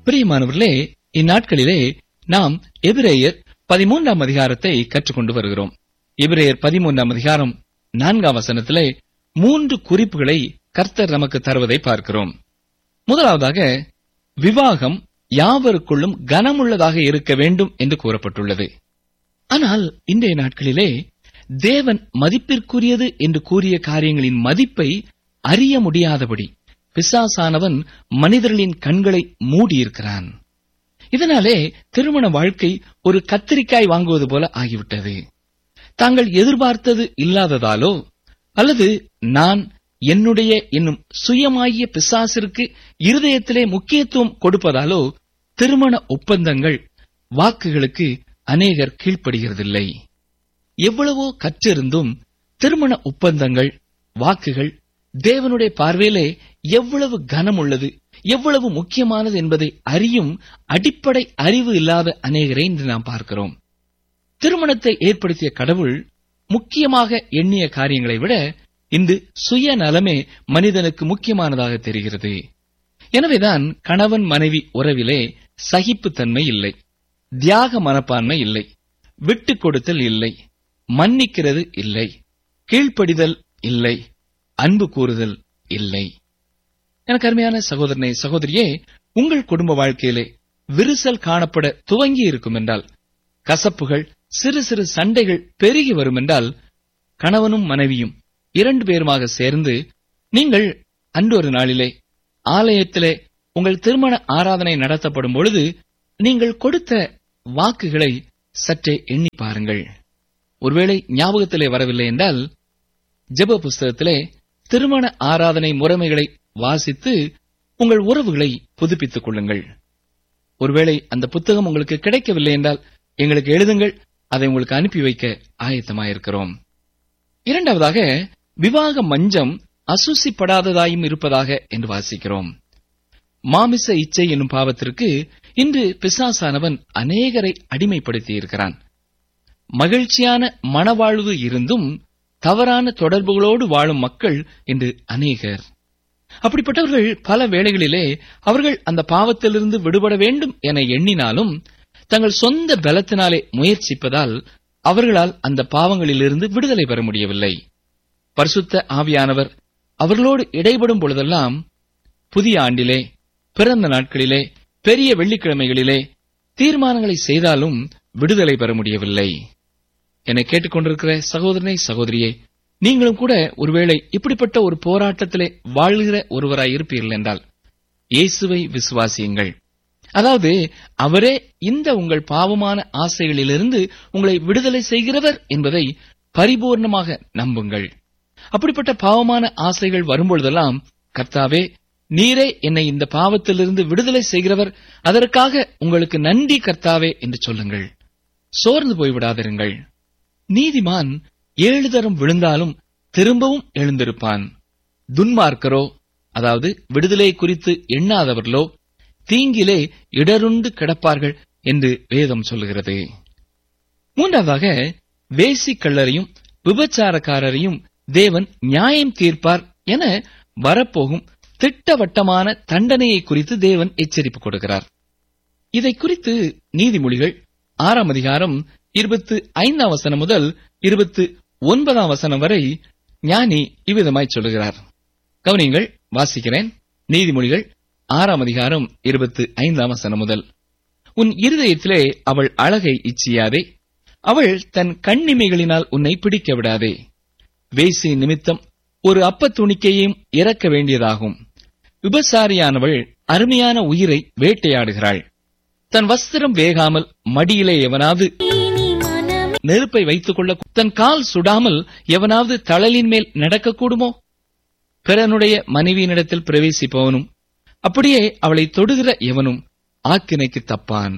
பிரியமானவர்களே இந்நாட்களிலே நாம் எபிரேயர் பதிமூன்றாம் அதிகாரத்தை கற்றுக்கொண்டு வருகிறோம் எபிரேயர் பதிமூன்றாம் அதிகாரம் நான்காம் வசனத்திலே மூன்று குறிப்புகளை கர்த்தர் நமக்கு தருவதை பார்க்கிறோம் முதலாவதாக விவாகம் யாவருக்குள்ளும் கனமுள்ளதாக இருக்க வேண்டும் என்று கூறப்பட்டுள்ளது ஆனால் இன்றைய நாட்களிலே தேவன் மதிப்பிற்குரியது என்று கூறிய காரியங்களின் மதிப்பை அறிய முடியாதபடி பிசாசானவன் மனிதர்களின் கண்களை மூடியிருக்கிறான் இதனாலே திருமண வாழ்க்கை ஒரு கத்திரிக்காய் வாங்குவது போல ஆகிவிட்டது தாங்கள் எதிர்பார்த்தது இல்லாததாலோ அல்லது நான் என்னுடைய என்னும் சுயமாகிய பிசாசிற்கு இருதயத்திலே முக்கியத்துவம் கொடுப்பதாலோ திருமண ஒப்பந்தங்கள் வாக்குகளுக்கு அநேகர் கீழ்ப்படுகிறதில்லை எவ்வளவோ கற்றிருந்தும் திருமண ஒப்பந்தங்கள் வாக்குகள் தேவனுடைய பார்வையிலே எவ்வளவு கனம் உள்ளது எவ்வளவு முக்கியமானது என்பதை அறியும் அடிப்படை அறிவு இல்லாத அநேகரை இன்று நாம் பார்க்கிறோம் திருமணத்தை ஏற்படுத்திய கடவுள் முக்கியமாக எண்ணிய காரியங்களை விட இன்று சுயநலமே மனிதனுக்கு முக்கியமானதாக தெரிகிறது எனவேதான் கணவன் மனைவி உறவிலே சகிப்புத்தன்மை இல்லை தியாக மனப்பான்மை இல்லை விட்டுக் கொடுத்தல் இல்லை மன்னிக்கிறது இல்லை கீழ்ப்படிதல் இல்லை அன்பு கூறுதல் இல்லை எனக்கு அருமையான சகோதரனே சகோதரியே உங்கள் குடும்ப வாழ்க்கையிலே விரிசல் காணப்பட துவங்கி இருக்கும் என்றால் கசப்புகள் சிறு சிறு சண்டைகள் பெருகி வரும் என்றால் கணவனும் மனைவியும் இரண்டு பேருமாக சேர்ந்து நீங்கள் அன்று ஒரு நாளிலே ஆலயத்திலே உங்கள் திருமண ஆராதனை நடத்தப்படும் பொழுது நீங்கள் கொடுத்த வாக்குகளை சற்றே எண்ணி பாருங்கள் ஒருவேளை ஞாபகத்திலே வரவில்லை என்றால் ஜெப புஸ்தகத்திலே திருமண ஆராதனை முறைமைகளை வாசித்து உங்கள் உறவுகளை புதுப்பித்துக் கொள்ளுங்கள் ஒருவேளை அந்த புத்தகம் உங்களுக்கு கிடைக்கவில்லை என்றால் எங்களுக்கு எழுதுங்கள் அதை உங்களுக்கு அனுப்பி வைக்க ஆயத்தமாயிருக்கிறோம் இரண்டாவதாக விவாக மஞ்சம் அசூசிப்படாததாயும் இருப்பதாக என்று வாசிக்கிறோம் மாமிச இச்சை என்னும் பாவத்திற்கு இன்று பிசாசானவன் அநேகரை அடிமைப்படுத்தி இருக்கிறான் மகிழ்ச்சியான மனவாழ்வு இருந்தும் தவறான தொடர்புகளோடு வாழும் மக்கள் இன்று அநேகர் அப்படிப்பட்டவர்கள் பல வேளைகளிலே அவர்கள் அந்த பாவத்திலிருந்து விடுபட வேண்டும் என எண்ணினாலும் தங்கள் சொந்த பலத்தினாலே முயற்சிப்பதால் அவர்களால் அந்த பாவங்களிலிருந்து விடுதலை பெற முடியவில்லை பரிசுத்த ஆவியானவர் அவர்களோடு இடைபடும் பொழுதெல்லாம் புதிய ஆண்டிலே பிறந்த நாட்களிலே பெரிய வெள்ளிக்கிழமைகளிலே தீர்மானங்களை செய்தாலும் விடுதலை பெற முடியவில்லை என்னை கேட்டுக்கொண்டிருக்கிற சகோதரனை சகோதரியே நீங்களும் கூட ஒருவேளை இப்படிப்பட்ட ஒரு போராட்டத்திலே வாழ்கிற ஒருவராய் இருப்பீர்கள் என்றால் இயேசுவை விசுவாசியுங்கள் அதாவது அவரே இந்த உங்கள் பாவமான ஆசைகளிலிருந்து உங்களை விடுதலை செய்கிறவர் என்பதை பரிபூர்ணமாக நம்புங்கள் அப்படிப்பட்ட பாவமான ஆசைகள் வரும்பொழுதெல்லாம் கர்த்தாவே நீரே என்னை இந்த பாவத்திலிருந்து விடுதலை செய்கிறவர் அதற்காக உங்களுக்கு நன்றி கர்த்தாவே என்று சொல்லுங்கள் சோர்ந்து போய்விடாதிருங்கள் நீதிமான் ஏழு தரம் விழுந்தாலும் திரும்பவும் எழுந்திருப்பான் துன்மார்க்கரோ அதாவது விடுதலை குறித்து எண்ணாதவர்களோ தீங்கிலே இடருண்டு கிடப்பார்கள் என்று வேதம் சொல்லுகிறது மூன்றாவதாக வேசிக்கள்ளரையும் விபச்சாரக்காரரையும் தேவன் நியாயம் தீர்ப்பார் என வரப்போகும் திட்டவட்டமான தண்டனையை குறித்து தேவன் எச்சரிப்பு கொடுக்கிறார் இதை குறித்து நீதிமொழிகள் ஆறாம் அதிகாரம் இருபத்து ஐந்தாம் வசனம் முதல் இருபத்து ஒன்பதாம் வசனம் வரை ஞானி இவ்விதமாய் சொல்லுகிறார் கவனியங்கள் வாசிக்கிறேன் நீதிமொழிகள் ஆறாம் அதிகாரம் இருபத்து ஐந்தாம் வசனம் முதல் உன் இருதயத்திலே அவள் அழகை இச்சியாதே அவள் தன் கண்ணிமைகளினால் உன்னை பிடிக்க விடாதே வேசி நிமித்தம் ஒரு அப்பத் துணிக்கையும் இறக்க வேண்டியதாகும் விபசாரியானவள் அருமையான உயிரை வேட்டையாடுகிறாள் தன் வஸ்திரம் வேகாமல் மடியிலே எவனாவது இனி மனமே நெருப்பை வைத்துக் கொள்ள தன் கால் சுடாமல் எவனாவது தழலின் மேல் நடக்கக்கூடுமோ பிறனுடைய மனைவியினிடத்தில் பிரவேசிப்பவனும் அப்படியே அவளை தொடுகிற எவனும் ஆக்கினைக்கு தப்பான்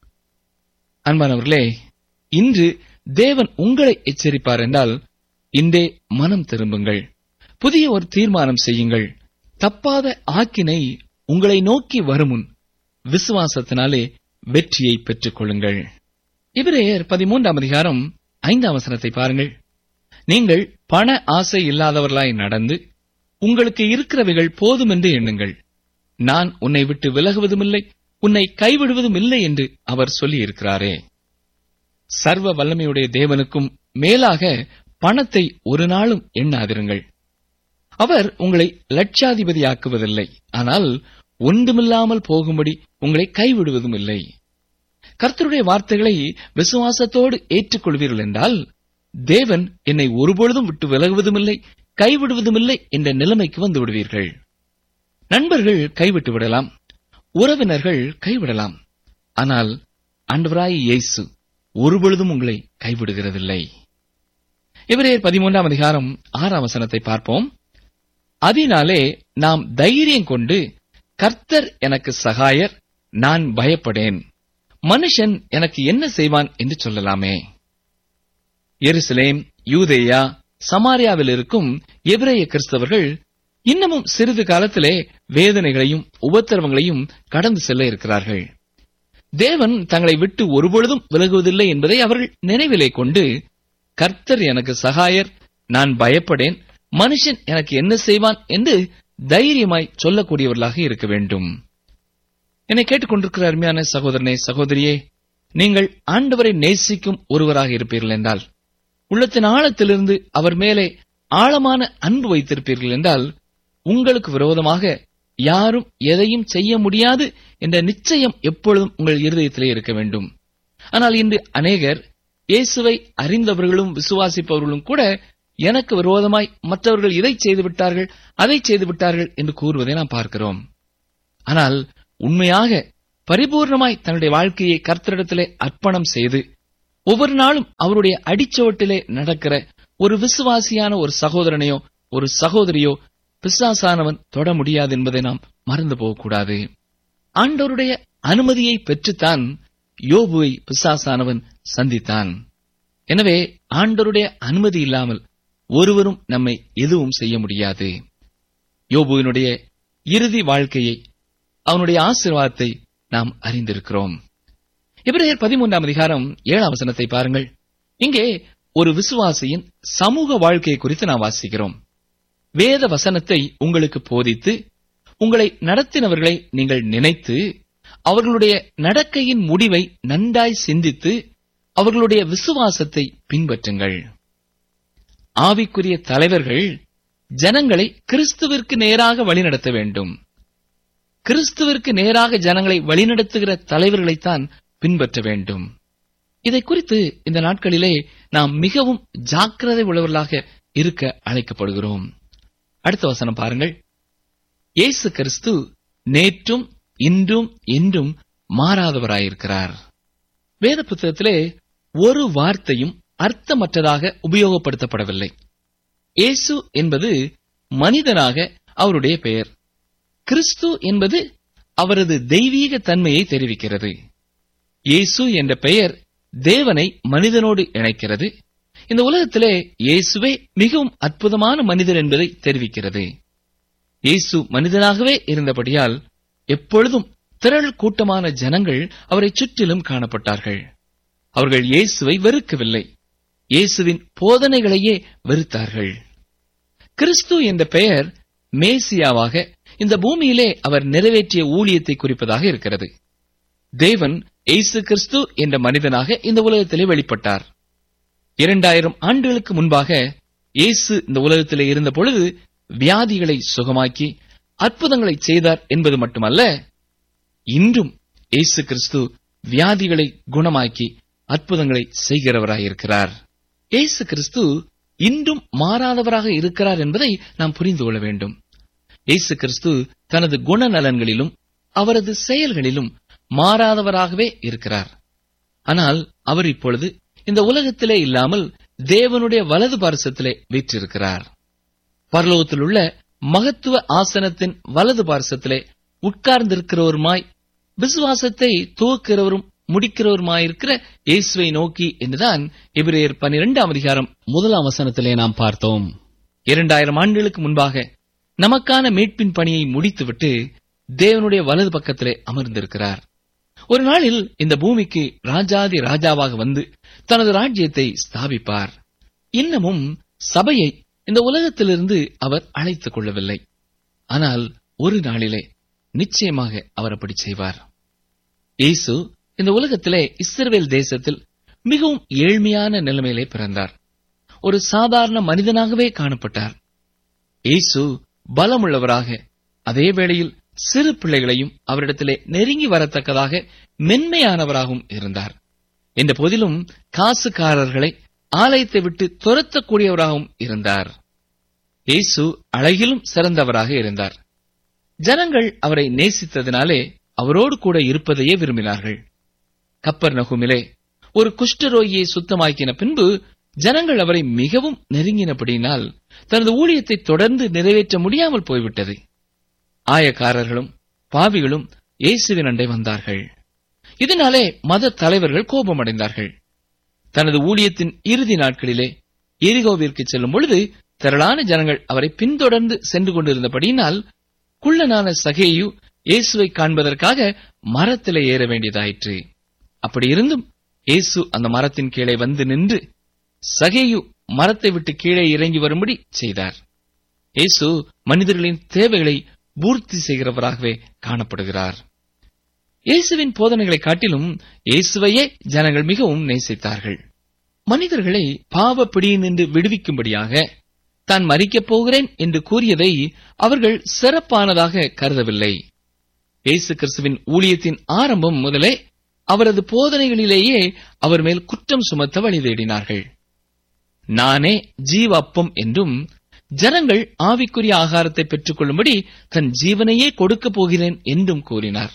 அன்பானவர்களே இன்று தேவன் உங்களை எச்சரிப்பார் என்றால் இன்றே மனம் திரும்புங்கள் புதிய ஒரு தீர்மானம் செய்யுங்கள் தப்பாத ஆக்கினை உங்களை நோக்கி வருமுன் விசுவாசத்தினாலே வெற்றியை பெற்றுக் கொள்ளுங்கள் இபிரேயர் பதிமூன்றாம் அதிகாரம் ஐந்தாம் வசனத்தை பாருங்கள் நீங்கள் பண ஆசை இல்லாதவர்களாய் நடந்து உங்களுக்கு இருக்கிறவைகள் போதுமென்று எண்ணுங்கள் நான் உன்னை விட்டு விலகுவதுமில்லை உன்னை கைவிடுவதும் இல்லை என்று அவர் சொல்லியிருக்கிறாரே சர்வ வல்லமையுடைய தேவனுக்கும் மேலாக பணத்தை ஒரு நாளும் எண்ணாதிருங்கள் அவர் உங்களை லட்சாதிபதியாக்குவதில்லை ஆனால் ஒன்றுமில்லாமல் போகும்படி உங்களை கைவிடுவதும் இல்லை கர்த்தருடைய வார்த்தைகளை விசுவாசத்தோடு ஏற்றுக்கொள்வீர்கள் என்றால் தேவன் என்னை ஒருபொழுதும் விட்டு விலகுவதுமில்லை கைவிடுவதுமில்லை என்ற நிலைமைக்கு வந்து விடுவீர்கள் நண்பர்கள் கைவிட்டு விடலாம் உறவினர்கள் கைவிடலாம் ஆனால் ஆண்டவராய் இயேசு ஒருபொழுதும் உங்களை கைவிடுகிறதில்லை இவரேர் பதிமூன்றாம் அதிகாரம் ஆறாம் வசனத்தை பார்ப்போம் அதனாலே நாம் தைரியம் கொண்டு கர்த்தர் எனக்கு சகாயர் நான் பயப்படேன் மனுஷன் எனக்கு என்ன செய்வான் என்று சொல்லலாமே எருசலேம் யூதேயா சமாரியாவில் இருக்கும் எபிரேய கிறிஸ்தவர்கள் இன்னமும் சிறிது காலத்திலே வேதனைகளையும் உபத்திரவங்களையும் கடந்து செல்ல இருக்கிறார்கள் தேவன் தங்களை விட்டு ஒருபொழுதும் விலகுவதில்லை என்பதை அவர்கள் நினைவிலே கொண்டு கர்த்தர் எனக்கு சகாயர் நான் பயப்படேன் மனுஷன் எனக்கு என்ன செய்வான் என்று தைரியமாய் சொல்லக்கூடியவர்களாக இருக்க வேண்டும் என்னை கேட்டுக்கொண்டிருக்கிற அருமையான சகோதரனே சகோதரியே நீங்கள் ஆண்டவரை நேசிக்கும் ஒருவராக இருப்பீர்கள் என்றால் உள்ளத்தின் ஆழத்திலிருந்து அவர் மேலே ஆழமான அன்பு வைத்திருப்பீர்கள் என்றால் உங்களுக்கு விரோதமாக யாரும் எதையும் செய்ய முடியாது என்ற நிச்சயம் எப்பொழுதும் உங்கள் இருதயத்திலே இருக்க வேண்டும் ஆனால் இன்று அநேகர் இயேசுவை அறிந்தவர்களும் விசுவாசிப்பவர்களும் கூட எனக்கு விரோதமாய் மற்றவர்கள் இதை செய்து விட்டார்கள் அதை செய்து விட்டார்கள் என்று கூறுவதை நாம் பார்க்கிறோம் ஆனால் உண்மையாக பரிபூர்ணமாய் தன்னுடைய வாழ்க்கையை கர்த்தரிடத்திலே அர்ப்பணம் செய்து ஒவ்வொரு நாளும் அவருடைய அடிச்சோட்டிலே நடக்கிற ஒரு விசுவாசியான ஒரு சகோதரனையோ ஒரு சகோதரியோ பிசாசானவன் தொட முடியாது என்பதை நாம் மறந்து போகக்கூடாது ஆண்டவருடைய அனுமதியை பெற்றுத்தான் யோபுவை பிசாசானவன் சந்தித்தான் எனவே ஆண்டவருடைய அனுமதி இல்லாமல் ஒருவரும் நம்மை எதுவும் செய்ய முடியாது யோபுவினுடைய இறுதி வாழ்க்கையை அவனுடைய ஆசீர்வாதத்தை நாம் அறிந்திருக்கிறோம் இப்ரேயர் பதிமூன்றாம் அதிகாரம் ஏழாம் வசனத்தை பாருங்கள் இங்கே ஒரு விசுவாசியின் சமூக வாழ்க்கையை குறித்து நாம் வாசிக்கிறோம் வேத வசனத்தை உங்களுக்கு போதித்து உங்களை நடத்தினவர்களை நீங்கள் நினைத்து அவர்களுடைய நடக்கையின் முடிவை நன்றாய் சிந்தித்து அவர்களுடைய விசுவாசத்தை பின்பற்றுங்கள் ஆவிக்குரிய தலைவர்கள் ஜனங்களை கிறிஸ்துவிற்கு நேராக வழிநடத்த வேண்டும் கிறிஸ்துவிற்கு நேராக ஜனங்களை வழிநடத்துகிற தலைவர்களைத்தான் பின்பற்ற வேண்டும் இதை குறித்து இந்த நாட்களிலே நாம் மிகவும் ஜாக்கிரதை உள்ளவர்களாக இருக்க அழைக்கப்படுகிறோம் அடுத்த வசனம் பாருங்கள் இயேசு கிறிஸ்து நேற்றும் இன்றும் என்றும் மாறாதவராயிருக்கிறார் வேத புத்தகத்திலே ஒரு வார்த்தையும் அர்த்தமற்றதாக உபயோகப்படுத்தப்படவில்லை இயேசு என்பது மனிதனாக அவருடைய பெயர் கிறிஸ்து என்பது அவரது தெய்வீக தன்மையை தெரிவிக்கிறது இயேசு என்ற பெயர் தேவனை மனிதனோடு இணைக்கிறது இந்த உலகத்திலே இயேசுவே மிகவும் அற்புதமான மனிதர் என்பதை தெரிவிக்கிறது இயேசு மனிதனாகவே இருந்தபடியால் எப்பொழுதும் திரள் கூட்டமான ஜனங்கள் அவரை சுற்றிலும் காணப்பட்டார்கள் அவர்கள் இயேசுவை வெறுக்கவில்லை இயேசுவின் போதனைகளையே வெறுத்தார்கள் கிறிஸ்து என்ற பெயர் மேசியாவாக இந்த பூமியிலே அவர் நிறைவேற்றிய ஊழியத்தை குறிப்பதாக இருக்கிறது தேவன் இயேசு கிறிஸ்து என்ற மனிதனாக இந்த உலகத்திலே வெளிப்பட்டார் இரண்டாயிரம் ஆண்டுகளுக்கு முன்பாக இயேசு இந்த உலகத்திலே இருந்த பொழுது வியாதிகளை சுகமாக்கி அற்புதங்களை செய்தார் என்பது மட்டுமல்ல இன்றும் இயேசு கிறிஸ்து வியாதிகளை குணமாக்கி அற்புதங்களை செய்கிறவராயிருக்கிறார் இயேசு கிறிஸ்து இன்றும் மாறாதவராக இருக்கிறார் என்பதை நாம் புரிந்து கொள்ள வேண்டும் இயேசு கிறிஸ்து தனது குணநலன்களிலும் அவரது செயல்களிலும் மாறாதவராகவே இருக்கிறார் ஆனால் அவர் இப்பொழுது இந்த உலகத்திலே இல்லாமல் தேவனுடைய வலது பார்சத்திலே வீற்றிருக்கிறார் பரலோகத்தில் உள்ள மகத்துவ ஆசனத்தின் வலது பார்சத்திலே உட்கார்ந்திருக்கிறவருமாய் விசுவாசத்தை துவக்கிறவரும் முடிக்கிறவருமாயிருக்கிற இயேசுவை நோக்கி என்றுதான் எபிரேயர் பன்னிரெண்டாம் அதிகாரம் முதலாம் வசனத்திலே நாம் பார்த்தோம் இரண்டாயிரம் ஆண்டுகளுக்கு முன்பாக நமக்கான மீட்பின் பணியை முடித்துவிட்டு தேவனுடைய வலது பக்கத்திலே அமர்ந்திருக்கிறார் ஒரு நாளில் இந்த பூமிக்கு ராஜாதி ராஜாவாக வந்து தனது ராஜ்யத்தை ஸ்தாபிப்பார் இன்னமும் சபையை இந்த உலகத்திலிருந்து அவர் அழைத்துக் கொள்ளவில்லை ஆனால் ஒரு நாளிலே நிச்சயமாக அவர் அப்படி செய்வார் இயேசு இந்த உலகத்திலே இஸ்ரவேல் தேசத்தில் மிகவும் ஏழ்மையான நிலைமையிலே பிறந்தார் ஒரு சாதாரண மனிதனாகவே காணப்பட்டார் இயேசு பலமுள்ளவராக அதே வேளையில் சிறு பிள்ளைகளையும் அவரிடத்திலே நெருங்கி வரத்தக்கதாக மென்மையானவராகவும் இருந்தார் என்ற போதிலும் காசுக்காரர்களை ஆலயத்தை விட்டு துரத்தக்கூடியவராகவும் இருந்தார் இயேசு அழகிலும் சிறந்தவராக இருந்தார் ஜனங்கள் அவரை நேசித்ததினாலே அவரோடு கூட இருப்பதையே விரும்பினார்கள் கப்பர் நகுமிலே ஒரு குஷ்டரோகியை சுத்தமாக்கின பின்பு ஜனங்கள் அவரை மிகவும் நெருங்கினபடியினால் தனது ஊழியத்தை தொடர்ந்து நிறைவேற்ற முடியாமல் போய்விட்டது ஆயக்காரர்களும் பாவிகளும் இயேசுவின் அண்டை வந்தார்கள் இதனாலே மத தலைவர்கள் கோபமடைந்தார்கள் தனது ஊழியத்தின் இறுதி நாட்களிலே எரிகோவிற்கு செல்லும் பொழுது திரளான ஜனங்கள் அவரை பின்தொடர்ந்து சென்று கொண்டிருந்தபடியினால் குள்ளனான சகேயு இயேசுவை காண்பதற்காக மரத்திலே ஏற வேண்டியதாயிற்று அப்படி இருந்தும் இயேசு அந்த மரத்தின் கீழே வந்து நின்று சகேயு மரத்தை விட்டு கீழே இறங்கி வரும்படி செய்தார் இயேசு மனிதர்களின் தேவைகளை பூர்த்தி செய்கிறவராகவே காணப்படுகிறார் இயேசுவின் போதனைகளை காட்டிலும் இயேசுவையே ஜனங்கள் மிகவும் நேசித்தார்கள் மனிதர்களை பாவ பிடியினின்று விடுவிக்கும்படியாக தான் மறிக்கப் போகிறேன் என்று கூறியதை அவர்கள் சிறப்பானதாக கருதவில்லை இயேசு கிறிஸ்துவின் ஊழியத்தின் ஆரம்பம் முதலே அவரது போதனைகளிலேயே அவர் மேல் குற்றம் சுமத்த வழி தேடினார்கள் நானே ஜீவ அப்பம் என்றும் ஜனங்கள் ஆவிக்குரிய ஆகாரத்தை பெற்றுக் கொள்ளும்படி தன் ஜீவனையே கொடுக்கப் போகிறேன் என்றும் கூறினார்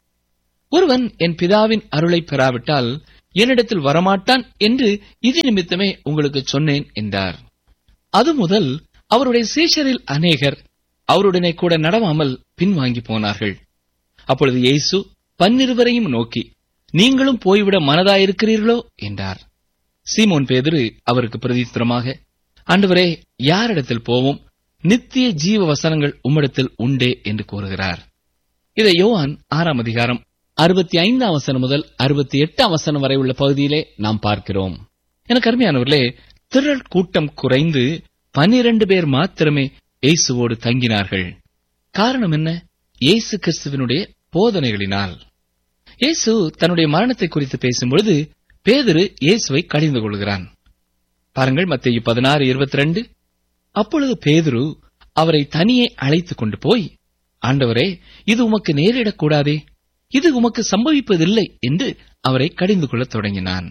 ஒருவன் என் பிதாவின் அருளை பெறாவிட்டால் என்னிடத்தில் வரமாட்டான் என்று இது நிமித்தமே உங்களுக்கு சொன்னேன் என்றார் அது முதல் அவருடைய சீஷரில் அநேகர் அவருடனே கூட நடவாமல் பின்வாங்கி போனார்கள் அப்பொழுது இயேசு பன்னிருவரையும் நோக்கி நீங்களும் போய்விட மனதாயிருக்கிறீர்களோ என்றார் சீமோன் பேதுரு அவருக்கு பிரதித்திரமாக ஆண்டவரே யாரிடத்தில் போவோம் நித்திய ஜீவ வசனங்கள் உம்மிடத்தில் உண்டே என்று கூறுகிறார் இதை யோவான் ஆறாம் அதிகாரம் அறுபத்தி ஐந்தாம் வசனம் முதல் அறுபத்தி எட்டாம் வசனம் வரை உள்ள பகுதியிலே நாம் பார்க்கிறோம் எனக்கு அருமையானவர்களே திரள் கூட்டம் குறைந்து பனிரண்டு பேர் மாத்திரமே இயேசுவோடு தங்கினார்கள் காரணம் என்ன இயேசு கிறிஸ்துவனுடைய போதனைகளினால் இயேசு தன்னுடைய மரணத்தை குறித்து பேசும்பொழுது பேதுரு இயேசுவை கடிந்து கொள்கிறான் பாருங்கள் மத்திய பதினாறு இருபத்தி ரெண்டு அப்பொழுது பேதுரு அவரை தனியே அழைத்துக் கொண்டு போய் ஆண்டவரே இது உமக்கு நேரிடக்கூடாதே இது உமக்கு சம்பவிப்பதில்லை என்று அவரை கடிந்து கொள்ளத் தொடங்கினான்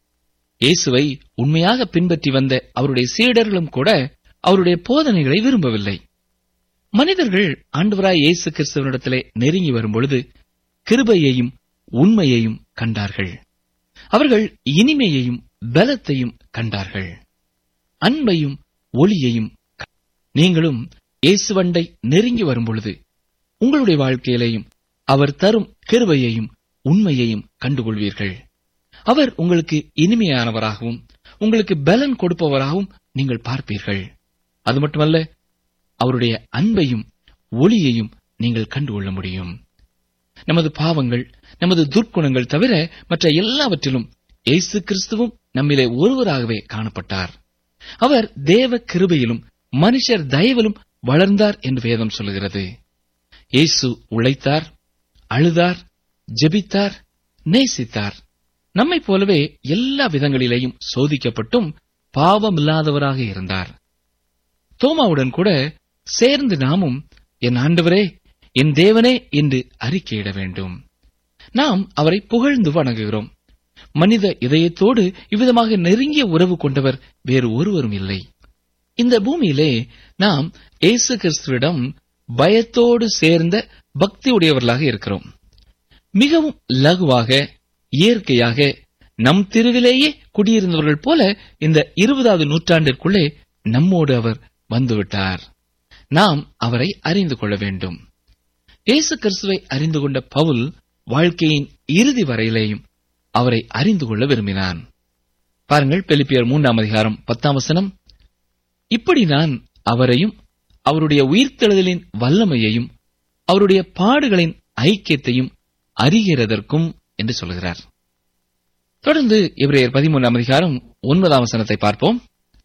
இயேசுவை உண்மையாக பின்பற்றி வந்த அவருடைய சீடர்களும் கூட அவருடைய போதனைகளை விரும்பவில்லை மனிதர்கள் ஆண்டவராய் இயேசு கிறிஸ்துவனிடத்திலே நெருங்கி வரும்பொழுது கிருபையையும் உண்மையையும் கண்டார்கள் அவர்கள் இனிமையையும் பலத்தையும் கண்டார்கள் அன்பையும் ஒளியையும் க- நீங்களும் இயேசுவண்டை நெருங்கி வரும்பொழுது உங்களுடைய வாழ்க்கையிலேயும் அவர் தரும் கிருபையையும் உண்மையையும் கண்டுகொள்வீர்கள் அவர் உங்களுக்கு இனிமையானவராகவும் உங்களுக்கு பலன் கொடுப்பவராகவும் நீங்கள் பார்ப்பீர்கள் அது மட்டுமல்ல அவருடைய அன்பையும் ஒளியையும் நீங்கள் கண்டுகொள்ள முடியும் நமது பாவங்கள் நமது துர்க்குணங்கள் தவிர மற்ற எல்லாவற்றிலும் இயேசு கிறிஸ்துவும் நம்மிலே ஒருவராகவே காணப்பட்டார் அவர் தேவ கிருபையிலும் மனுஷர் தயவிலும் வளர்ந்தார் என்று வேதம் சொல்கிறது இயேசு உழைத்தார் அழுதார் ஜெபித்தார் நேசித்தார் நம்மைப் போலவே எல்லா விதங்களிலேயும் சோதிக்கப்பட்டும் பாவமில்லாதவராக இருந்தார் தோமாவுடன் கூட சேர்ந்து நாமும் என் ஆண்டவரே என் தேவனே என்று அறிக்கையிட வேண்டும் நாம் அவரை புகழ்ந்து வணங்குகிறோம் மனித இதயத்தோடு இவ்விதமாக நெருங்கிய உறவு கொண்டவர் வேறு ஒருவரும் இல்லை இந்த பூமியிலே நாம் இயேசு கிறிஸ்துவிடம் பயத்தோடு சேர்ந்த பக்தி உடையவர்களாக இருக்கிறோம் மிகவும் லகுவாக இயற்கையாக நம் தெருவிலேயே குடியிருந்தவர்கள் போல இந்த இருபதாவது நூற்றாண்டிற்குள்ளே நம்மோடு அவர் வந்துவிட்டார் நாம் அவரை அறிந்து கொள்ள வேண்டும் இயேசு கிறிஸ்துவை அறிந்து கொண்ட பவுல் வாழ்க்கையின் இறுதி வரையிலேயும் அவரை அறிந்து கொள்ள விரும்பினான் பாருங்கள் பெலிப்பியர் மூன்றாம் அதிகாரம் பத்தாம் வசனம் இப்படி நான் அவரையும் அவருடைய உயிர்த்தெழுதலின் வல்லமையையும் அவருடைய பாடுகளின் ஐக்கியத்தையும் அறிகிறதற்கும் என்று சொல்கிறார் தொடர்ந்து எபிரேயர் பதிமூன்றாம் அதிகாரம் ஒன்பதாம் வசனத்தை பார்ப்போம்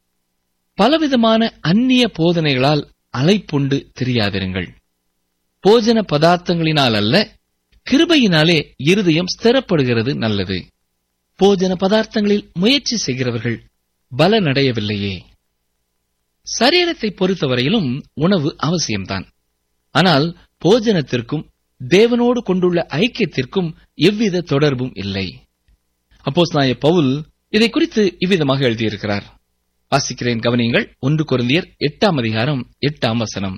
பலவிதமான அந்நிய போதனைகளால் அலைப்புண்டு தெரியாதிருங்கள் போஜன பதார்த்தங்களினால் அல்ல கிருபையினாலே இருதயம் ஸ்திரப்படுகிறது நல்லது போஜன பதார்த்தங்களில் முயற்சி செய்கிறவர்கள் பலனடையவில்லையே சரீரத்தை பொறுத்தவரையிலும் உணவு அவசியம்தான் ஆனால் போஜனத்திற்கும் தேவனோடு கொண்டுள்ள ஐக்கியத்திற்கும் எவ்வித தொடர்பும் இல்லை அப்போஸ் நாய பவுல் இதை குறித்து இவ்விதமாக எழுதியிருக்கிறார் வாசிக்கிறேன் கவனியங்கள் ஒன்று குருந்தியர் எட்டாம் அதிகாரம் எட்டாம் வசனம்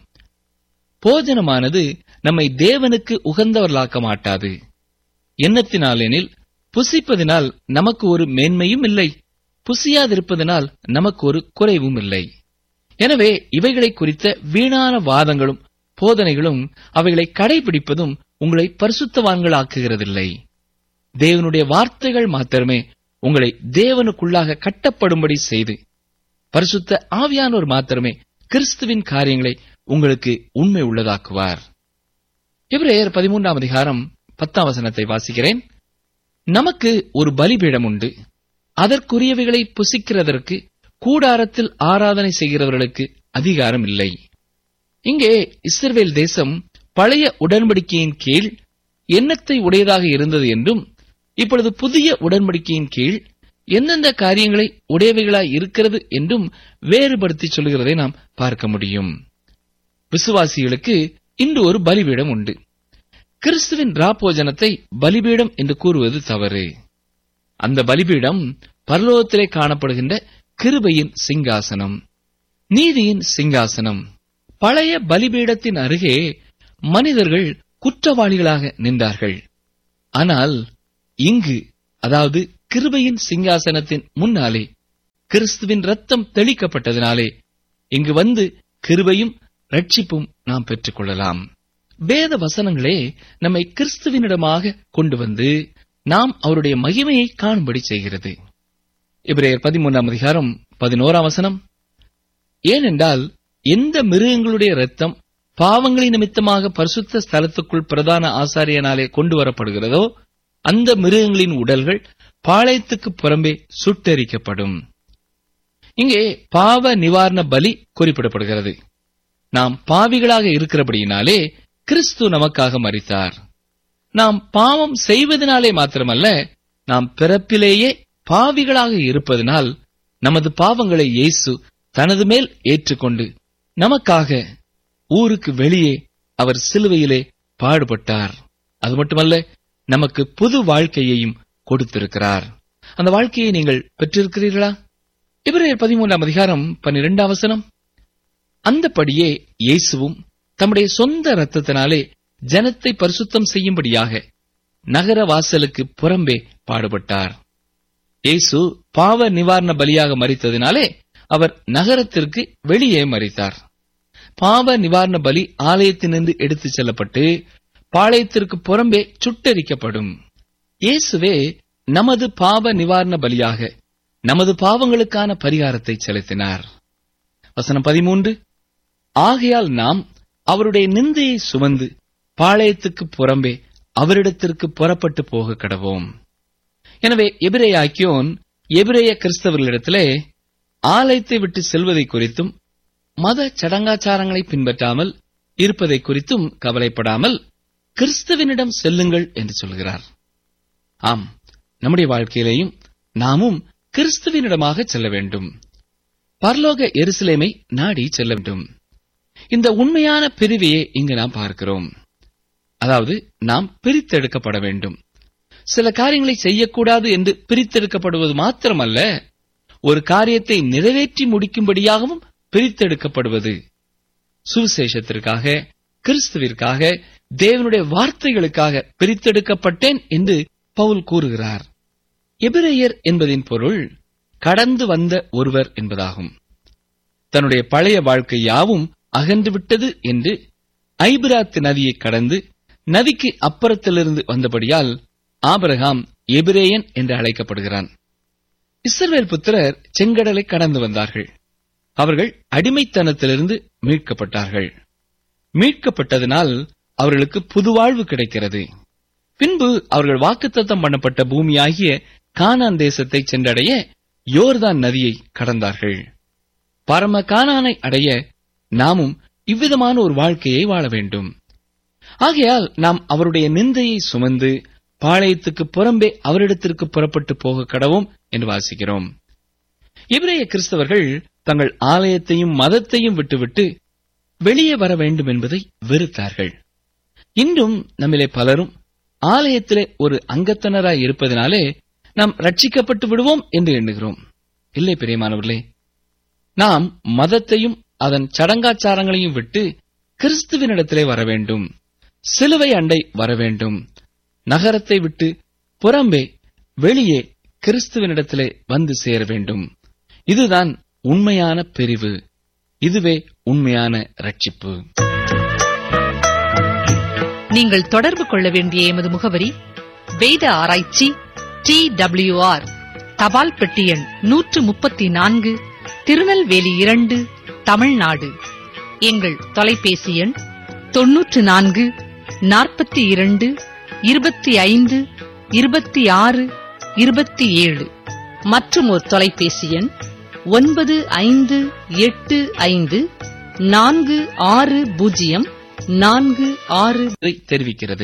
போஜனமானது நம்மை தேவனுக்கு உகந்தவர்களாக்க மாட்டாது எண்ணத்தினாலெனில் புசிப்பதினால் நமக்கு ஒரு மேன்மையும் இல்லை புசியாதிருப்பதனால் நமக்கு ஒரு குறைவும் இல்லை எனவே இவைகளை குறித்த வீணான வாதங்களும் போதனைகளும் அவைகளை கடைபிடிப்பதும் உங்களை பரிசுத்தவான்கள் ஆக்குகிறதில்லை தேவனுடைய வார்த்தைகள் மாத்திரமே உங்களை தேவனுக்குள்ளாக கட்டப்படும்படி செய்து பரிசுத்த ஆவியானோர் மாத்திரமே கிறிஸ்துவின் காரியங்களை உங்களுக்கு உண்மை உள்ளதாக்குவார் இவரையர் பதிமூன்றாம் அதிகாரம் பத்தாம் வசனத்தை வாசிக்கிறேன் நமக்கு ஒரு பலிபீடம் உண்டு அதற்குரியவைகளை புசிக்கிறதற்கு கூடாரத்தில் ஆராதனை செய்கிறவர்களுக்கு அதிகாரம் இல்லை இங்கே இஸ்ரவேல் தேசம் பழைய உடன்படிக்கையின் கீழ் எண்ணத்தை உடையதாக இருந்தது என்றும் இப்பொழுது புதிய உடன்படிக்கையின் கீழ் எந்தெந்த காரியங்களை உடையவைகளாய் இருக்கிறது என்றும் வேறுபடுத்தி சொல்கிறதை நாம் பார்க்க முடியும் விசுவாசிகளுக்கு இன்று ஒரு பலிபீடம் உண்டு கிறிஸ்துவின் ராப்போஜனத்தை பலிபீடம் என்று கூறுவது தவறு அந்த பலிபீடம் பரலோகத்திலே காணப்படுகின்ற கிருபையின் சிங்காசனம் நீதியின் சிங்காசனம் பழைய பலிபீடத்தின் அருகே மனிதர்கள் குற்றவாளிகளாக நின்றார்கள் ஆனால் இங்கு அதாவது கிருபையின் சிங்காசனத்தின் முன்னாலே கிறிஸ்துவின் ரத்தம் தெளிக்கப்பட்டதினாலே இங்கு வந்து கிருபையும் ரட்சிப்பும் நாம் பெற்றுக் கொள்ளலாம் வேத வசனங்களே நம்மை கிறிஸ்துவினிடமாக கொண்டு வந்து நாம் அவருடைய மகிமையை காணும்படி செய்கிறது இப்ரேயர் பதிமூன்றாம் அதிகாரம் பதினோராம் வசனம் ஏனென்றால் எந்த மிருகங்களுடைய ரத்தம் பாவங்களின் நிமித்தமாக பரிசுத்த ஸ்தலத்துக்குள் பிரதான ஆசாரியனாலே கொண்டு வரப்படுகிறதோ அந்த மிருகங்களின் உடல்கள் பாளையத்துக்கு புறம்பே சுட்டெரிக்கப்படும் இங்கே பாவ நிவாரண பலி குறிப்பிடப்படுகிறது நாம் பாவிகளாக இருக்கிறபடியினாலே கிறிஸ்து நமக்காக மரித்தார் நாம் பாவம் செய்வதனாலே மாத்திரமல்ல நாம் பிறப்பிலேயே பாவிகளாக இருப்பதனால் நமது பாவங்களை இயேசு தனது மேல் ஏற்றுக்கொண்டு நமக்காக ஊருக்கு வெளியே அவர் சிலுவையிலே பாடுபட்டார் அது மட்டுமல்ல நமக்கு புது வாழ்க்கையையும் கொடுத்திருக்கிறார் அந்த வாழ்க்கையை நீங்கள் பெற்றிருக்கிறீர்களா இவரையர் பதிமூன்றாம் அதிகாரம் பன்னிரெண்டாம் வசனம் அந்தபடியே இயேசுவும் தம்முடைய சொந்த இரத்தத்தினாலே ஜனத்தை பரிசுத்தம் செய்யும்படியாக நகர வாசலுக்கு புறம்பே பாடுபட்டார் இயேசு பாவ நிவாரண பலியாக மறித்ததினாலே அவர் நகரத்திற்கு வெளியே மறித்தார் பாவ நிவாரண பலி ஆலயத்தினின்று எடுத்துச் செல்லப்பட்டு பாளையத்திற்கு புறம்பே சுட்டரிக்கப்படும் இயேசுவே நமது பாவ நிவாரண பலியாக நமது பாவங்களுக்கான பரிகாரத்தை செலுத்தினார் வசனம் பதிமூன்று ஆகையால் நாம் அவருடைய நிந்தையை சுமந்து பாளையத்துக்கு புறம்பே அவரிடத்திற்கு புறப்பட்டு போக கடவோம் எனவே எபிரேயாக்கியோன் எபிரேய கிறிஸ்தவர்களிடத்திலே ஆலயத்தை விட்டு செல்வதை குறித்தும் மத சடங்காச்சாரங்களை பின்பற்றாமல் இருப்பதை குறித்தும் கவலைப்படாமல் கிறிஸ்துவனிடம் செல்லுங்கள் என்று சொல்கிறார் ஆம் நம்முடைய வாழ்க்கையிலேயும் நாமும் கிறிஸ்துவனிடமாக செல்ல வேண்டும் பரலோக எருசலேமை நாடி செல்ல வேண்டும் இந்த உண்மையான பிரிவையே இங்கு நாம் பார்க்கிறோம் அதாவது நாம் பிரித்தெடுக்கப்பட வேண்டும் சில காரியங்களை செய்யக்கூடாது என்று பிரித்தெடுக்கப்படுவது மாத்திரமல்ல ஒரு காரியத்தை நிறைவேற்றி முடிக்கும்படியாகவும் பிரித்தெடுக்கப்படுவது சுவிசேஷத்திற்காக கிறிஸ்துவிற்காக தேவனுடைய வார்த்தைகளுக்காக பிரித்தெடுக்கப்பட்டேன் என்று பவுல் கூறுகிறார் எபிரேயர் என்பதின் பொருள் கடந்து வந்த ஒருவர் என்பதாகும் தன்னுடைய பழைய வாழ்க்கை யாவும் அகன்றுவிட்டது என்று ஐபிராத்து நதியை கடந்து நதிக்கு அப்புறத்திலிருந்து வந்தபடியால் ஆபிரகாம் எபிரேயன் என்று அழைக்கப்படுகிறான் இஸ்ரவேல் புத்திரர் செங்கடலை கடந்து வந்தார்கள் அவர்கள் அடிமைத்தனத்திலிருந்து மீட்கப்பட்டார்கள் மீட்கப்பட்டதனால் அவர்களுக்கு புது வாழ்வு கிடைக்கிறது பின்பு அவர்கள் வாக்குத்தத்தம் பண்ணப்பட்ட பூமியாகிய கானான் தேசத்தை சென்றடைய யோர்தான் நதியை கடந்தார்கள் பரம கானானை அடைய நாமும் இவ்விதமான ஒரு வாழ்க்கையை வாழ வேண்டும் ஆகையால் நாம் அவருடைய நிந்தையை சுமந்து பாளையத்துக்கு புறம்பே அவரிடத்திற்கு புறப்பட்டு போக கடவோம் என்று வாசிக்கிறோம் இவரைய கிறிஸ்தவர்கள் தங்கள் ஆலயத்தையும் மதத்தையும் விட்டுவிட்டு வெளியே வர வேண்டும் என்பதை வெறுத்தார்கள் இன்றும் நம்மிலே பலரும் ஆலயத்திலே ஒரு அங்கத்தினராய் இருப்பதனாலே நாம் ரட்சிக்கப்பட்டு விடுவோம் என்று எண்ணுகிறோம் இல்லை பிரியமானவர்களே நாம் மதத்தையும் அதன் சடங்காச்சாரங்களையும் விட்டு கிறிஸ்துவினிடத்திலே வர வேண்டும் சிலுவை அண்டை வர வேண்டும் நகரத்தை விட்டு புறம்பே வெளியே கிறிஸ்துவனிடத்திலே வந்து சேர வேண்டும் இதுதான் உண்மையான பிரிவு இதுவே உண்மையான ரட்சிப்பு நீங்கள் தொடர்பு கொள்ள வேண்டிய எமது முகவரி வேத ஆராய்ச்சி டி ஆர் தபால் பெட்டி எண் நூற்று முப்பத்தி நான்கு திருநெல்வேலி இரண்டு தமிழ்நாடு எங்கள் தொலைபேசி எண் தொன்னூற்று நான்கு நாற்பத்தி இரண்டு இருபத்தி ஐந்து இருபத்தி ஆறு இருபத்தி ஏழு மற்றும் ஒரு தொலைபேசி எண் ஒன்பது ஐந்து எட்டு ஐந்து நான்கு ஆறு பூஜ்ஜியம் நான்கு ஆறு இதை தெரிவிக்கிறது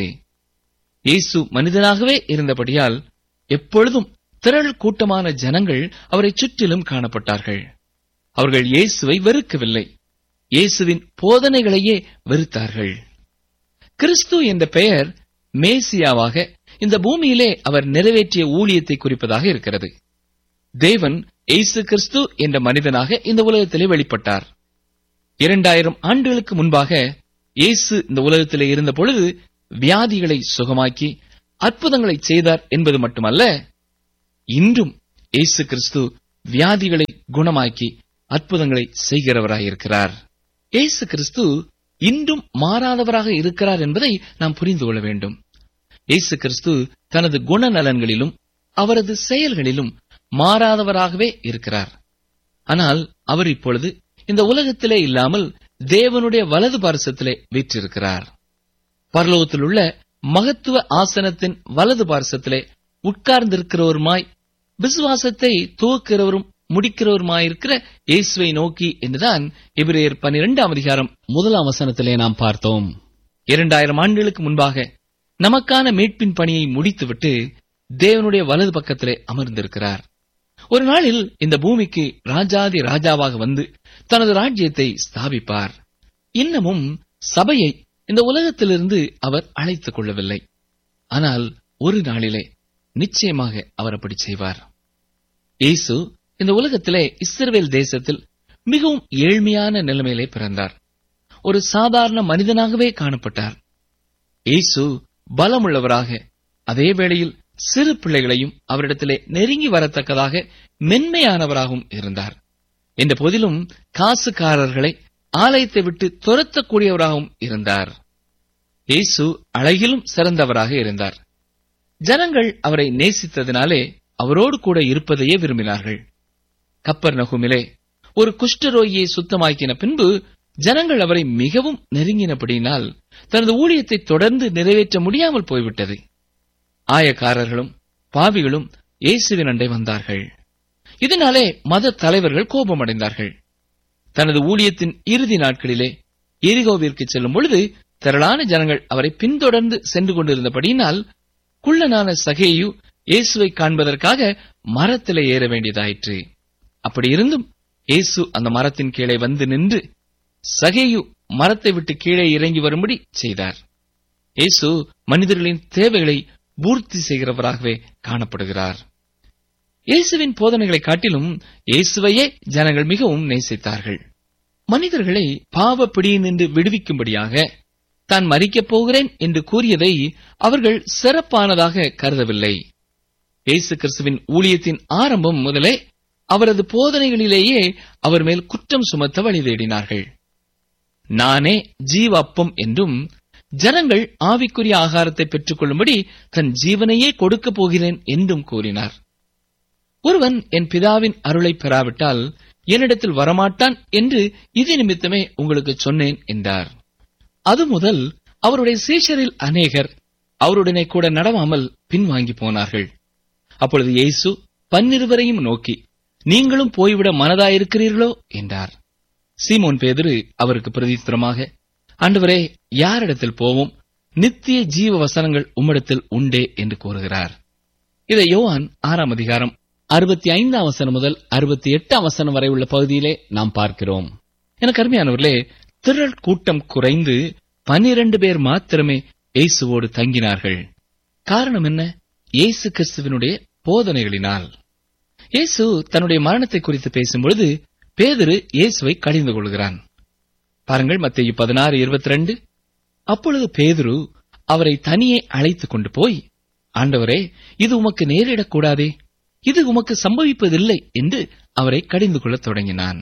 இயேசு மனிதனாகவே இருந்தபடியால் எப்பொழுதும் திரள் கூட்டமான ஜனங்கள் அவரை சுற்றிலும் காணப்பட்டார்கள் அவர்கள் இயேசுவை வெறுக்கவில்லை இயேசுவின் போதனைகளையே வெறுத்தார்கள் கிறிஸ்து என்ற பெயர் மேசியாவாக இந்த பூமியிலே அவர் நிறைவேற்றிய ஊழியத்தை குறிப்பதாக இருக்கிறது தேவன் இயேசு கிறிஸ்து என்ற மனிதனாக இந்த உலகத்திலே வெளிப்பட்டார் இரண்டாயிரம் ஆண்டுகளுக்கு முன்பாக இயேசு இந்த உலகத்திலே இருந்த பொழுது வியாதிகளை சுகமாக்கி அற்புதங்களை செய்தார் என்பது மட்டுமல்ல இன்றும் இயேசு கிறிஸ்து வியாதிகளை குணமாக்கி அற்புதங்களை செய்கிறவராயிருக்கிறார் இயேசு கிறிஸ்து இன்றும் மாறாதவராக இருக்கிறார் என்பதை நாம் புரிந்து கொள்ள வேண்டும் இயேசு கிறிஸ்து தனது குணநலன்களிலும் அவரது செயல்களிலும் மாறாதவராகவே இருக்கிறார் ஆனால் அவர் இப்பொழுது இந்த உலகத்திலே இல்லாமல் தேவனுடைய வலது பார்சத்திலே வீற்றிருக்கிறார் பரலோகத்தில் உள்ள மகத்துவ ஆசனத்தின் வலது பார்சத்திலே உட்கார்ந்திருக்கிறவருமாய் விசுவாசத்தை துவக்கிறவரும் முடிக்கிறவருமாயிருக்கிற இயேசுவை நோக்கி என்றுதான் எபிரேயர் பனிரெண்டாம் அதிகாரம் முதலாம் வசனத்திலே நாம் பார்த்தோம் இரண்டாயிரம் ஆண்டுகளுக்கு முன்பாக நமக்கான மீட்பின் பணியை முடித்துவிட்டு தேவனுடைய வலது பக்கத்திலே அமர்ந்திருக்கிறார் ஒரு நாளில் இந்த பூமிக்கு ராஜாதி ராஜாவாக வந்து தனது ராஜ்யத்தை ஸ்தாபிப்பார் இன்னமும் சபையை இந்த உலகத்திலிருந்து அவர் அழைத்துக் கொள்ளவில்லை ஆனால் ஒரு நாளிலே நிச்சயமாக அவர் அப்படி செய்வார் இயேசு இந்த உலகத்திலே இஸ்ரவேல் தேசத்தில் மிகவும் ஏழ்மையான நிலைமையிலே பிறந்தார் ஒரு சாதாரண மனிதனாகவே காணப்பட்டார் இயேசு பலமுள்ளவராக அதே வேளையில் சிறு பிள்ளைகளையும் அவரிடத்திலே நெருங்கி வரத்தக்கதாக மென்மையானவராகவும் இருந்தார் என்ற போதிலும் காசுக்காரர்களை ஆலயத்தை விட்டு துரத்தக்கூடியவராகவும் இருந்தார் இயேசு அழகிலும் சிறந்தவராக இருந்தார் ஜனங்கள் அவரை நேசித்ததினாலே அவரோடு கூட இருப்பதையே விரும்பினார்கள் கப்பர் நகுமிலே ஒரு குஷ்டரோகியை சுத்தமாக்கின பின்பு ஜனங்கள் அவரை மிகவும் நெருங்கினபடியினால் தனது ஊழியத்தை தொடர்ந்து நிறைவேற்ற முடியாமல் போய்விட்டது ஆயக்காரர்களும் பாவிகளும் இயேசுவின் அண்டை வந்தார்கள் இதனாலே மத தலைவர்கள் கோபமடைந்தார்கள் தனது ஊழியத்தின் இறுதி நாட்களிலே எரிகோவிற்கு செல்லும் பொழுது திரளான ஜனங்கள் அவரை பின்தொடர்ந்து சென்று கொண்டிருந்தபடியினால் குள்ளனான சகேயு இயேசுவை காண்பதற்காக மரத்திலே ஏற வேண்டியதாயிற்று அப்படி இருந்தும் இயேசு அந்த மரத்தின் கீழே வந்து நின்று சகேயு மரத்தை விட்டு கீழே இறங்கி வரும்படி செய்தார் இயேசு மனிதர்களின் தேவைகளை பூர்த்தி செய்கிறவராகவே காணப்படுகிறார் இயேசுவின் போதனைகளை காட்டிலும் இயேசுவையே ஜனங்கள் மிகவும் நேசித்தார்கள் மனிதர்களை பாவ பிடியினின்று விடுவிக்கும்படியாக தான் மறிக்கப் போகிறேன் என்று கூறியதை அவர்கள் சிறப்பானதாக கருதவில்லை இயேசு கிறிஸ்துவின் ஊழியத்தின் ஆரம்பம் முதலே அவரது போதனைகளிலேயே அவர் மேல் குற்றம் சுமத்த வழி தேடினார்கள் நானே ஜீவ அப்பம் என்றும் ஜனங்கள் ஆவிக்குரிய ஆகாரத்தை பெற்றுக்கொள்ளும்படி தன் ஜீவனையே கொடுக்கப் போகிறேன் என்றும் கூறினார் ஒருவன் என் பிதாவின் அருளை பெறாவிட்டால் என்னிடத்தில் வரமாட்டான் என்று இது நிமித்தமே உங்களுக்கு சொன்னேன் என்றார் அது முதல் அவருடைய சீஷரில் அநேகர் அவருடனே கூட நடவாமல் பின்வாங்கி போனார்கள் அப்பொழுது இயேசு பன்னிருவரையும் நோக்கி நீங்களும் போய்விட மனதாயிருக்கிறீர்களோ என்றார் சீமோன் பேதுரு அவருக்கு பிரதித்திரமாக ஆண்டவரே யாரிடத்தில் போவோம் நித்திய ஜீவ வசனங்கள் உம்மிடத்தில் உண்டே என்று கூறுகிறார் இதை யோவான் ஆறாம் அதிகாரம் அறுபத்தி ஐந்தாம் வசனம் முதல் அறுபத்தி எட்டாம் வசனம் வரை உள்ள பகுதியிலே நாம் பார்க்கிறோம் எனக்கு அருமையானவர்களே திரள் கூட்டம் குறைந்து பனிரண்டு பேர் மாத்திரமே இயேசுவோடு தங்கினார்கள் காரணம் என்ன இயேசு கிறிஸ்துவினுடைய போதனைகளினால் இயேசு தன்னுடைய மரணத்தை குறித்து பேசும்பொழுது பேதுரு இயேசுவை கடிந்து கொள்கிறான் பாருங்கள் மத்திய பதினாறு இருபத்தி ரெண்டு அப்பொழுது பேதுரு அவரை தனியே அழைத்துக் கொண்டு போய் ஆண்டவரே இது உமக்கு நேரிடக்கூடாதே இது உமக்கு சம்பவிப்பதில்லை என்று அவரை கடிந்து கொள்ளத் தொடங்கினான்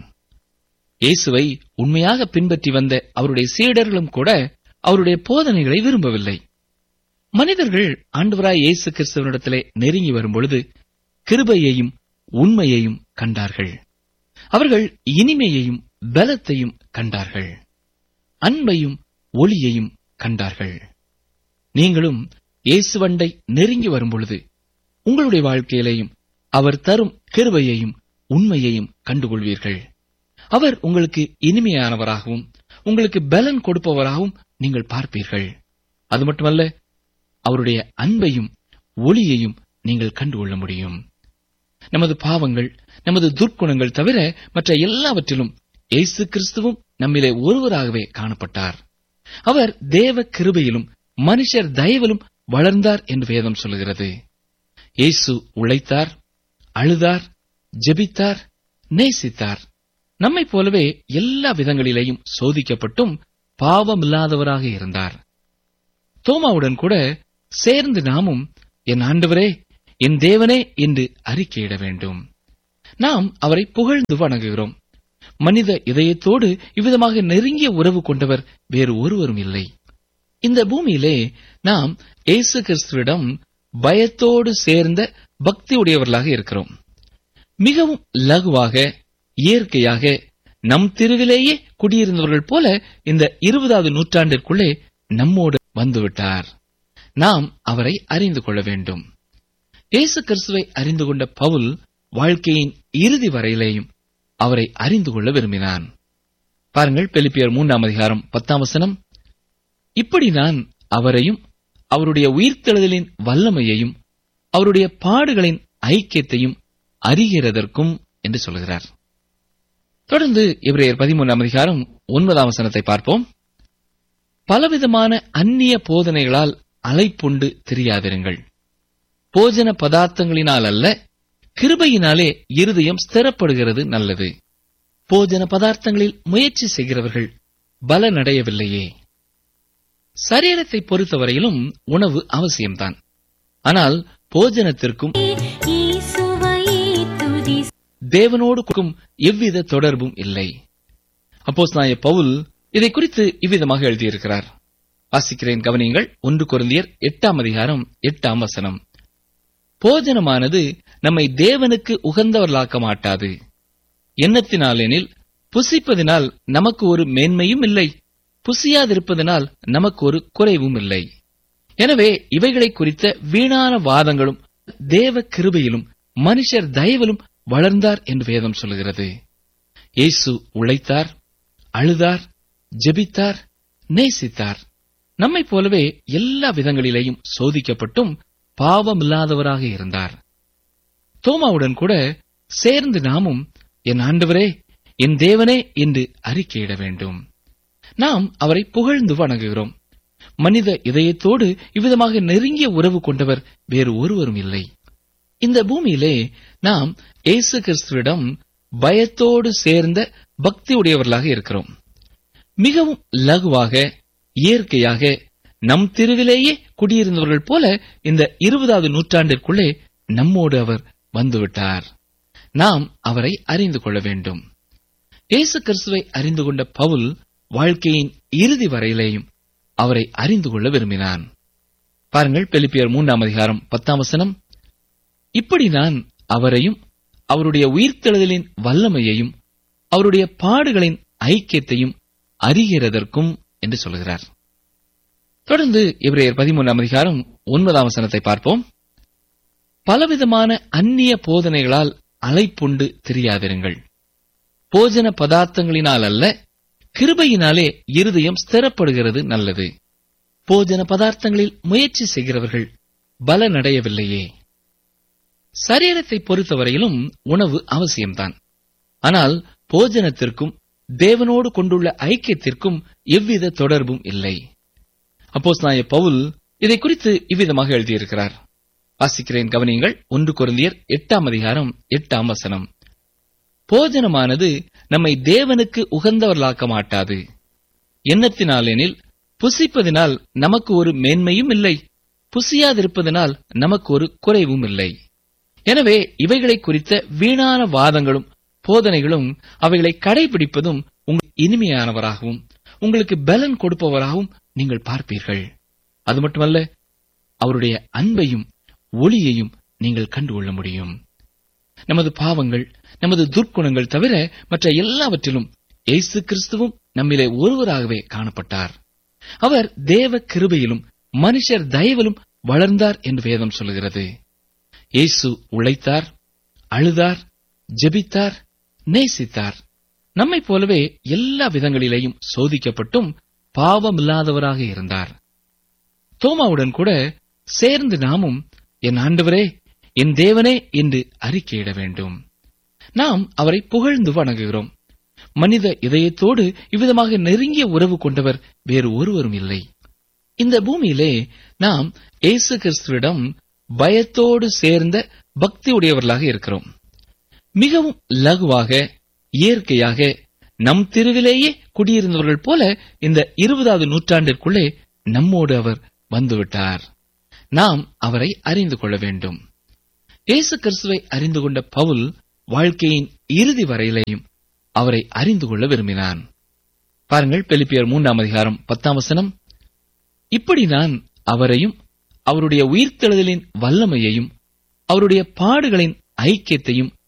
இயேசுவை உண்மையாக பின்பற்றி வந்த அவருடைய சீடர்களும் கூட அவருடைய போதனைகளை விரும்பவில்லை மனிதர்கள் ஆண்டவராய் இயேசு கிறிஸ்துவனிடத்திலே நெருங்கி வரும்பொழுது கிருபையையும் உண்மையையும் கண்டார்கள் அவர்கள் இனிமையையும் பலத்தையும் கண்டார்கள் அன்பையும் ஒளியையும் கண்டார்கள் நீங்களும் இயேசுவண்டை நெருங்கி வரும்பொழுது உங்களுடைய வாழ்க்கையிலேயும் அவர் தரும் கிருபையையும் உண்மையையும் கண்டுகொள்வீர்கள் அவர் உங்களுக்கு இனிமையானவராகவும் உங்களுக்கு பலன் கொடுப்பவராகவும் நீங்கள் பார்ப்பீர்கள் அது மட்டுமல்ல அவருடைய அன்பையும் ஒளியையும் நீங்கள் கண்டுகொள்ள முடியும் நமது பாவங்கள் நமது துர்க்குணங்கள் தவிர மற்ற எல்லாவற்றிலும் இயேசு கிறிஸ்துவும் நம்மிலே ஒருவராகவே காணப்பட்டார் அவர் தேவ கிருபையிலும் மனுஷர் தயவிலும் வளர்ந்தார் என்று வேதம் சொல்கிறது இயேசு உழைத்தார் அழுதார் ஜெபித்தார் நேசித்தார் நம்மைப் போலவே எல்லா விதங்களிலேயும் சோதிக்கப்பட்டும் பாவமில்லாதவராக இருந்தார் தோமாவுடன் கூட சேர்ந்து நாமும் என் ஆண்டவரே என் தேவனே என்று அறிக்கையிட வேண்டும் நாம் அவரை புகழ்ந்து வணங்குகிறோம் மனித இதயத்தோடு இவ்விதமாக நெருங்கிய உறவு கொண்டவர் வேறு ஒருவரும் இல்லை இந்த பூமியிலே நாம் இயேசு கிறிஸ்துவிடம் பயத்தோடு சேர்ந்த பக்தி உடையவர்களாக இருக்கிறோம் மிகவும் லகுவாக இயற்கையாக நம் தெருவிலேயே குடியிருந்தவர்கள் போல இந்த இருபதாவது நூற்றாண்டிற்குள்ளே நம்மோடு வந்துவிட்டார் நாம் அவரை அறிந்து கொள்ள வேண்டும் இயேசு கிறிஸ்துவை அறிந்து கொண்ட பவுல் வாழ்க்கையின் இறுதி வரையிலேயும் அவரை அறிந்து கொள்ள விரும்பினான் பாருங்கள் பெலிப்பியர் மூன்றாம் அதிகாரம் பத்தாம் வசனம் இப்படி நான் அவரையும் அவருடைய உயிர்த்தெழுதலின் வல்லமையையும் அவருடைய பாடுகளின் ஐக்கியத்தையும் அறிகிறதற்கும் என்று சொல்கிறார் தொடர்ந்து இவரையர் பதிமூன்றாம் அதிகாரம் ஒன்பதாம் வசனத்தை பார்ப்போம் பலவிதமான அந்நிய போதனைகளால் அலைப்புண்டு தெரியாதிருங்கள் போஜன பதார்த்தங்களினால் அல்ல கிருபையினாலே இருதயம் ஸ்திரப்படுகிறது நல்லது போஜன பதார்த்தங்களில் முயற்சி செய்கிறவர்கள் பலனடையவில்லையே சரீரத்தை பொறுத்தவரையிலும் உணவு அவசியம்தான் ஆனால் போஜனத்திற்கும் இயேசுவையே துதி தேவனோடு கும் எவ்வித தொடர்பும் இல்லை அப்போஸ் நாய பவுல் இதை குறித்து இவ்விதமாக எழுதியிருக்கிறார் வாசிக்கிறேன் கவனியுங்கள் ஒன்று கொரிந்தியர் எட்டாம் அதிகாரம் எட்டாம் வசனம் போஜனமானது நம்மை தேவனுக்கு உகந்தவர்களாக்க மாட்டாது எண்ணத்தினாலெனில் புசிப்பதினால் நமக்கு ஒரு மேன்மையும் இல்லை புசியாதிருப்பதனால் நமக்கு ஒரு குறைவும் இல்லை எனவே இவைகளை குறித்த வீணான வாதங்களும் தேவ கிருபையிலும் மனுஷர் தயவிலும் வளர்ந்தார் என்று வேதம் சொல்கிறது இயேசு உழைத்தார் அழுதார் ஜெபித்தார் நேசித்தார் நம்மைப் போலவே எல்லா விதங்களிலேயும் சோதிக்கப்பட்டும் பாவமில்லாதவராக இருந்தார் தோமாவுடன் கூட சேர்ந்து நாமும் என் ஆண்டவரே என் தேவனே என்று அறிக்கையிட வேண்டும் நாம் அவரை புகழ்ந்து வணங்குகிறோம் மனித இதயத்தோடு இவ்விதமாக நெருங்கிய உறவு கொண்டவர் வேறு ஒருவரும் இல்லை இந்த பூமியிலே நாம் இயேசு கிறிஸ்துவிடம் பயத்தோடு சேர்ந்த பக்தி உடையவர்களாக இருக்கிறோம் மிகவும் லகுவாக இயற்கையாக நம் தெருவிலேயே குடியிருந்தவர்கள் போல இந்த இருபதாவது நூற்றாண்டிற்குள்ளே நம்மோடு அவர் வந்துவிட்டார் நாம் அவரை அறிந்து கொள்ள வேண்டும் இயேசு கிறிஸ்துவை அறிந்து கொண்ட பவுல் வாழ்க்கையின் இறுதி வரையிலேயும் அவரை அறிந்து கொள்ள விரும்பினான் பாருங்கள் பெலிப்பியர் மூன்றாம் அதிகாரம் பத்தாம் வசனம் இப்படி நான் அவரையும் அவருடைய உயிர்த்தெழுதலின் வல்லமையையும் அவருடைய பாடுகளின் ஐக்கியத்தையும் அறிகிறதற்கும் என்று சொல்கிறார் தொடர்ந்து இவரையர் பதிமூன்றாம் அதிகாரம் ஒன்பதாம் வசனத்தை பார்ப்போம் பலவிதமான அந்நிய போதனைகளால் அலைப்புண்டு தெரியாதிருங்கள் போஜன பதார்த்தங்களினால் அல்ல கிருபையினாலே இருதயம் ஸ்திரப்படுகிறது நல்லது போஜன பதார்த்தங்களில் முயற்சி செய்கிறவர்கள் பலனடையவில்லையே சரீரத்தை பொறுத்தவரையிலும் உணவு அவசியம்தான் ஆனால் போஜனத்திற்கும் தேவனோடு கொண்டுள்ள ஐக்கியத்திற்கும் எவ்வித தொடர்பும் இல்லை அப்போஸ்தலனாகிய பவுல் இதை குறித்து இவ்விதமாக எழுதியிருக்கிறார் வாசிக்கிறேன் கவனியங்கள் ஒன்று கொரிந்தியர் எட்டாம் அதிகாரம் எட்டாம் வசனம் போஜனமானது நம்மை தேவனுக்கு உகந்தவர்களாக்க மாட்டாது எண்ணத்தினாலெனில் புசிப்பதினால் நமக்கு ஒரு மேன்மையும் இல்லை புசியாதிருப்பதனால் நமக்கு ஒரு குறைவும் இல்லை எனவே இவைகளை குறித்த வீணான வாதங்களும் போதனைகளும் அவைகளை கடைபிடிப்பதும் உங்கள் இனிமையானவராகவும் உங்களுக்கு பலன் கொடுப்பவராகவும் நீங்கள் பார்ப்பீர்கள் அது மட்டுமல்ல அவருடைய அன்பையும் ஒளியையும் நீங்கள் கண்டுகொள்ள முடியும் நமது பாவங்கள் நமது துர்க்குணங்கள் தவிர மற்ற எல்லாவற்றிலும் இயேசு கிறிஸ்துவும் நம்மிலே ஒருவராகவே காணப்பட்டார் அவர் தேவ கிருபையிலும் மனுஷர் தயவிலும் வளர்ந்தார் என்று வேதம் சொல்கிறது இயேசு உழைத்தார் அழுதார் ஜெபித்தார் நேசித்தார் நம்மைப் போலவே எல்லா விதங்களிலேயும் சோதிக்கப்பட்டும் பாவமில்லாதவராக இருந்தார் தோமாவுடன் கூட சேர்ந்து நாமும் என் ஆண்டவரே என் தேவனே என்று அறிக்கையிட வேண்டும் நாம் அவரை புகழ்ந்து வணங்குகிறோம் மனித இதயத்தோடு இவ்விதமாக நெருங்கிய உறவு கொண்டவர் வேறு ஒருவரும் இல்லை இந்த பூமியிலே நாம் இயேசு கிறிஸ்துவிடம் பயத்தோடு சேர்ந்த பக்தி உடையவர்களாக இருக்கிறோம் மிகவும் லகுவாக இயற்கையாக நம் தெருவிலேயே குடியிருந்தவர்கள் போல இந்த இருபதாவது நூற்றாண்டிற்குள்ளே நம்மோடு அவர் வந்துவிட்டார் நாம் அவரை அறிந்து கொள்ள வேண்டும் இயேசு கிறிஸ்துவை அறிந்து கொண்ட பவுல் வாழ்க்கையின் இறுதி வரையிலேயும் அவரை அறிந்து கொள்ள விரும்பினான் பாருங்கள் பெலிப்பியர் மூன்றாம் அதிகாரம் பத்தாம் வசனம் இப்படி நான் அவரையும் அவருடைய உயிர்த்தெழுதலின் வல்லமையையும் அவருடைய பாடுகளின் ஐக்கியத்தையும்